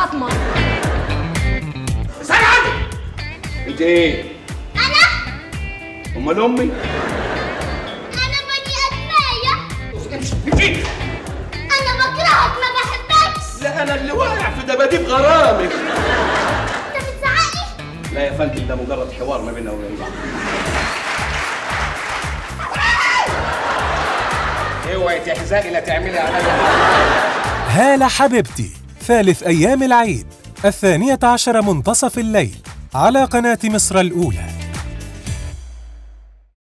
فاطمه سعد انت ايه انا امال امي انا بني ادميه امشي انا بكرهك ما بحبكش لا انا اللي واقع في دباديب غرامك انت بتزعقلي لا يا فندم ده مجرد حوار ما بيننا وبين بعض اوعي تحزقي لا تعملي عليا هالة حبيبتي ثالث أيام العيد الثانية عشر منتصف الليل على قناة مصر الأولى